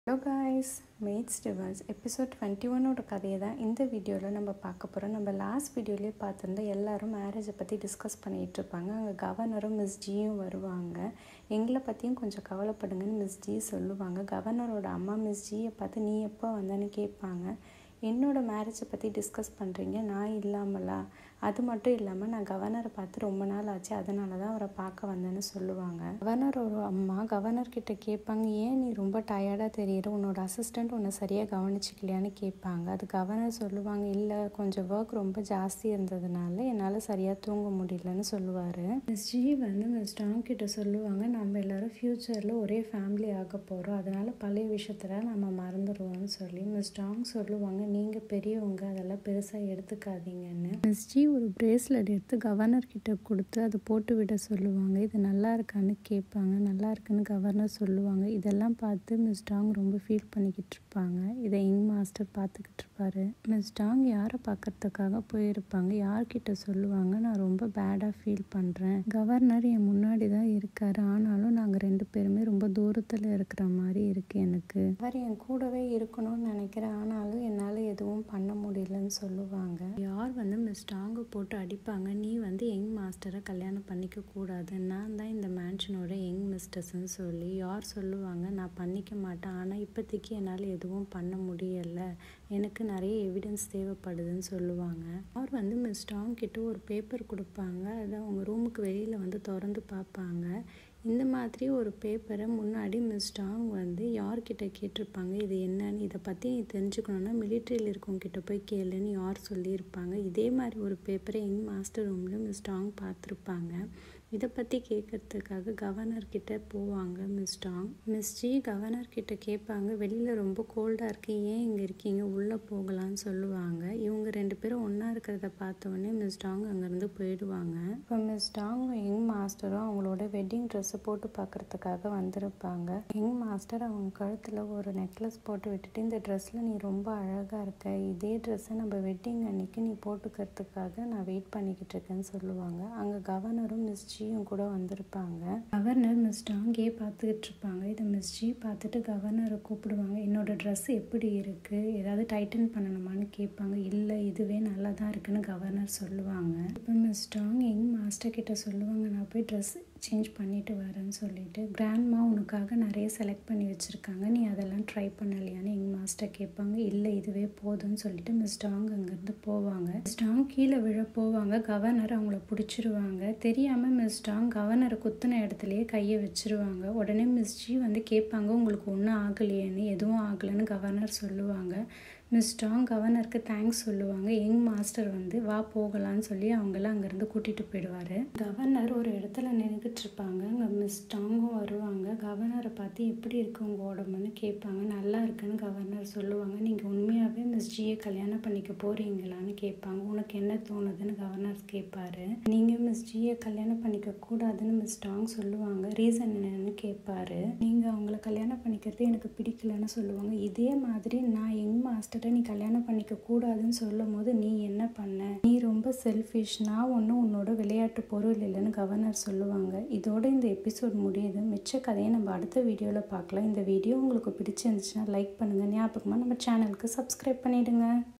hello guys மேட்ஸ் டிவர்ஸ் episode twenty ஒன்னோட கதையை தான் இந்த வீடியோவில் நம்ம பார்க்க போகிறோம் நம்ம லாஸ்ட் வீடியோலேயே பார்த்துருந்தா எல்லாரும் மேரேஜை பற்றி டிஸ்கஸ் பண்ணிகிட்டு இருப்பாங்க அங்கே கவர்னரும் மிஸ் ஜியும் வருவாங்க எங்களை பற்றியும் கொஞ்சம் கவலைப்படுங்கன்னு மிஸ் ஜி சொல்லுவாங்க கவர்னரோட அம்மா மிஸ் ஜியை பார்த்து நீ எப்போ வந்தேன்னு கேட்பாங்க என்னோடய மேரேஜை பற்றி டிஸ்கஸ் பண்ணுறீங்க நான் இல்லாமலா அது மட்டும் இல்லாமல் நான் கவர்னரை பார்த்து ரொம்ப நாள் ஆச்சு அதனால தான் அவரை பார்க்க வந்தேன்னு சொல்லுவாங்க கவர்னரோட அம்மா கவர்னர் கிட்ட கேட்பாங்க ஏன் நீ ரொம்ப டயர்டாக தெரியுற உன்னோட அசிஸ்டண்ட் உன்னை சரியாக கவனிச்சிக்கலையான்னு கேட்பாங்க அது கவர்னர் சொல்லுவாங்க இல்லை கொஞ்சம் ஒர்க் ரொம்ப ஜாஸ்தி இருந்ததுனால என்னால் சரியாக தூங்க முடியலன்னு சொல்லுவார் மிஸ் ஜி வந்து மிஸ் டாங் கிட்ட சொல்லுவாங்க நம்ம எல்லாரும் ஃப்யூச்சரில் ஒரே ஃபேமிலி ஆக போகிறோம் அதனால் பழைய விஷயத்தில் நம்ம மறந்துடுவோம்னு சொல்லி மிஸ் டாங் சொல்லுவாங்க நீங்கள் பெரியவங்க அதெல்லாம் பெருசாக எடுத்துக்காதீங்கன்னு மிஸ் ஜி ஒரு பிரேஸ்லெட் எடுத்து கவர்னர் கிட்ட கொடுத்து அதை போட்டு விட சொல்லுவாங்க இது நல்லா இருக்கான்னு கேட்பாங்க நல்லா இருக்குன்னு கவர்னர் சொல்லுவாங்க இதெல்லாம் பார்த்து மிஸ் டாங் ரொம்ப ஃபீல் பண்ணிக்கிட்டு இருப்பாங்க இதை யங் மாஸ்டர் பார்த்துக்கிட்டு இருப்பாரு மிஸ் டாங் யாரை பார்க்கறதுக்காக போயிருப்பாங்க யார்கிட்ட சொல்லுவாங்க நான் ரொம்ப பேடாக ஃபீல் பண்ணுறேன் கவர்னர் என் முன்னாடி தான் இருக்காரு ஆனாலும் நாங்கள் ரெண்டு பேருமே ரொம்ப தூரத்தில் இருக்கிற மாதிரி இருக்கு எனக்கு அவர் என் கூடவே இருக்கணும்னு நினைக்கிறேன் ஆனாலும் என்னால் எதுவும் பண்ண முடியலன்னு சொல்லுவாங்க யார் வந்து மிஸ் டாங்கை போட்டு அடிப்பாங்க நீ வந்து யங் மாஸ்டரை கல்யாணம் பண்ணிக்க கூடாது நான் தான் இந்த மேன்ஷனோட யங் மிஸ்டர்ஸ்ன்னு சொல்லி யார் சொல்லுவாங்க நான் பண்ணிக்க மாட்டேன் ஆனால் இப்போதைக்கு என்னால் எதுவும் பண்ண முடியலை எனக்கு நிறைய எவிடன்ஸ் தேவைப்படுதுன்னு சொல்லுவாங்க அவர் வந்து மிஸ் டாங் கிட்ட ஒரு பேப்பர் கொடுப்பாங்க அதை அவங்க ரூமுக்கு வெளியில் வந்து திறந்து பார்ப்பாங்க இந்த மாதிரி ஒரு பேப்பரை முன்னாடி மிஸ் டாங் வந்து யார்கிட்ட கேட்டிருப்பாங்க இது என்னன்னு இதை பற்றி நீ தெரிஞ்சுக்கணுன்னா மிலிட்ரியில் இருக்கவங்ககிட்ட போய் கேளுன்னு யார் சொல்லியிருப்பாங்க இதே மாதிரி ஒரு பேப்பரை எங்கள் மாஸ்டர் ரூமில் மிஸ் டாங் பார்த்துருப்பாங்க இதை பற்றி கேட்கறதுக்காக கவர்னர்கிட்ட போவாங்க மிஸ் டாங் மிஸ் ஜி கவர்னர்கிட்ட கேட்பாங்க வெளியில் ரொம்ப கோல்டாக இருக்குது ஏன் இங்கே இருக்கீங்க உள்ளே போகலான்னு சொல்லுவாங்க இவங்க ரெண்டு பேரும் ஒன்றா இருக்கிறத பார்த்தோன்னே மிஸ் டாங் அங்கேருந்து போயிடுவாங்க இப்போ மிஸ் டாங்கும் யங் மாஸ்டரும் அவங்களோட வெட்டிங் ட்ரெஸ்ஸை போட்டு பார்க்குறதுக்காக வந்திருப்பாங்க யங் மாஸ்டர் அவங்க கழுத்தில் ஒரு நெக்லஸ் போட்டு விட்டுட்டு இந்த ட்ரெஸ்ஸில் நீ ரொம்ப அழகாக இருக்க இதே ட்ரெஸ்ஸை நம்ம வெட்டிங் அன்னைக்கு நீ போட்டுக்கிறதுக்காக நான் வெயிட் பண்ணிக்கிட்டு இருக்கேன்னு சொல்லுவாங்க அங்கே கவர்னரும் மிஸ் ஜியும் கூட வந்திருப்பாங்க கவர்னர் மிஸ் டாங்கே பார்த்துக்கிட்டு இருப்பாங்க இதை மிஸ் ஜி பார்த்துட்டு கவர்னரை கூப்பிடுவாங்க என்னோட ட்ரெஸ் எப்படி இருக்குது ஏதாவது டைட்டன் பண்ணணுமான்னு கேட்பாங்க இல்லை இதுவே நல்லா தான் இருக்குன்னு கவர்னர் சொல்லுவாங்க இப்போ மிஸ் டாங் எங் மாஸ்டர் கிட்ட சொல்லுவாங்க நான் போய் ட்ரெஸ் சேஞ்ச் பண்ணிட்டு வரேன்னு சொல்லிட்டு கிராண்ட்மா உனக்காக நிறைய செலக்ட் பண்ணி வச்சுருக்காங்க நீ அதெல்லாம் ட்ரை பண்ணலையான்னு எங்கள் மாஸ்டர் கேட்பாங்க இல்லை இதுவே போதும்னு சொல்லிட்டு மிஸ் டாங் அங்கேருந்து போவாங்க மிஸ் டாங் கீழே விழ போவாங்க கவர்னர் அவங்கள பிடிச்சிருவாங்க தெரியாமல் மிஸ் டாங் கவர்னரை குத்துன இடத்துலையே கையை வச்சிருவாங்க உடனே மிஸ் ஜி வந்து கேட்பாங்க உங்களுக்கு ஒன்றும் ஆகலையேன்னு எதுவும் ஆகலைன்னு கவர்னர் சொல்லுவாங்க மிஸ் டாங் கவர்னருக்கு தேங்க்ஸ் சொல்லுவாங்க யங் மாஸ்டர் வந்து வா போகலான்னு சொல்லி அவங்கள அங்கேருந்து கூட்டிகிட்டு போயிடுவார் கவர்னர் ஒரு இடத்துல நின்றுக்கிட்டு இருப்பாங்க அங்கே மிஸ் டாங்கும் வருவாங்க கவர்னரை பார்த்து எப்படி இருக்கு உங்கள் உடம்புன்னு கேட்பாங்க நல்லா இருக்குன்னு கவர்னர் சொல்லுவாங்க நீங்கள் உண்மையாகவே மிஸ் ஜியை கல்யாணம் பண்ணிக்க போகிறீங்களான்னு கேட்பாங்க உனக்கு என்ன தோணுதுன்னு கவர்னர் கேட்பாரு நீங்கள் மிஸ் ஜியை கல்யாணம் பண்ணிக்க கூடாதுன்னு மிஸ் டாங் சொல்லுவாங்க ரீசன் என்னன்னு கேட்பாரு நீங்கள் அவங்கள கல்யாணம் பண்ணிக்கிறது எனக்கு பிடிக்கலன்னு சொல்லுவாங்க இதே மாதிரி நான் யங் மாஸ்டர் கிட்ட நீ கல்யாணம் பண்ணிக்க கூடாதுன்னு சொல்லும் போது நீ என்ன பண்ண நீ ரொம்ப செல்ஃபிஷ் நான் ஒன்றும் உன்னோட விளையாட்டு பொருள் இல்லைன்னு கவர்னர் சொல்லுவாங்க இதோட இந்த எபிசோட் முடியுது மிச்ச கதையை நம்ம அடுத்த வீடியோவில் பார்க்கலாம் இந்த வீடியோ உங்களுக்கு பிடிச்சிருந்துச்சுன்னா லைக் பண்ணுங்கள் ஞாபகமாக நம்ம சேனலுக்கு சப்ஸ்கிரைப் பண்ணிவிடுங்க